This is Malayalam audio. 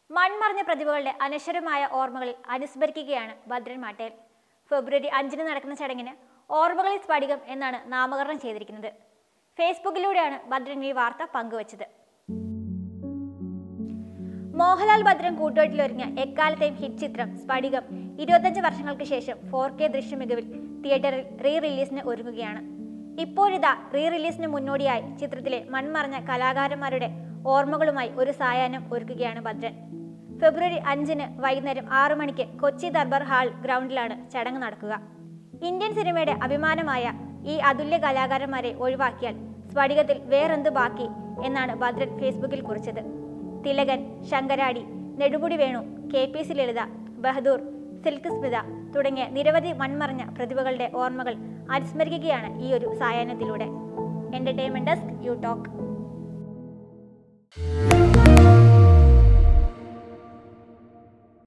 മൺമറഞ്ഞ പ്രതിഭകളുടെ അനശ്വരമായ ഓർമ്മകളിൽ അനുസ്മരിക്കുകയാണ് ഭദ്രൻ മാട്ടേൽ ഫെബ്രുവരി അഞ്ചിന് നടക്കുന്ന ചടങ്ങിന് ഓർമ്മകളിൽ സ്ഫടികം എന്നാണ് നാമകരണം ചെയ്തിരിക്കുന്നത് ഫേസ്ബുക്കിലൂടെയാണ് ഭദ്രൻ ഈ വാർത്ത പങ്കുവച്ചത് മോഹൻലാൽ ഭദ്രൻ കൂട്ടുകെട്ടിലൊരുങ്ങിയ എക്കാലത്തെയും ഹിറ്റ് ചിത്രം സ്ഫടികം ഇരുപത്തഞ്ച് വർഷങ്ങൾക്ക് ശേഷം ഫോർ കെ ദൃശ്യമികവിൽ തിയേറ്ററിൽ റീ റിലീസിന് ഒരുങ്ങുകയാണ് ഇപ്പോഴിതാ റീ റിലീസിന് മുന്നോടിയായി ചിത്രത്തിലെ മൺമറഞ്ഞ കലാകാരന്മാരുടെ ഓർമ്മകളുമായി ഒരു സായാഹ്നം ഒരുക്കുകയാണ് ഭദ്രൻ ഫെബ്രുവരി അഞ്ചിന് വൈകുന്നേരം ആറു മണിക്ക് കൊച്ചി ദർബാർ ഹാൾ ഗ്രൗണ്ടിലാണ് ചടങ്ങ് നടക്കുക ഇന്ത്യൻ സിനിമയുടെ അഭിമാനമായ ഈ അതുല്യ കലാകാരന്മാരെ ഒഴിവാക്കിയാൽ സ്ഫടികത്തിൽ വേറെന്ത് ബാക്കി എന്നാണ് ഭദ്രൻ ഫേസ്ബുക്കിൽ കുറിച്ചത് Thilakan Sankaradi Nedumudi Venu K P C Lalitha Bahadur Silk Smitha തുടങ്ങിയ നിരവധി മൺമറഞ്ഞ പ്രതിഭകളുടെ ഓർമ്മകൾ അനുസ്മരിക്കുകയാണ് ഈ ഒരു സായാഹ്നത്തിലൂടെ എന്റർടൈൻമെന്റ് ഡെസ്ക് യു ടോക്ക്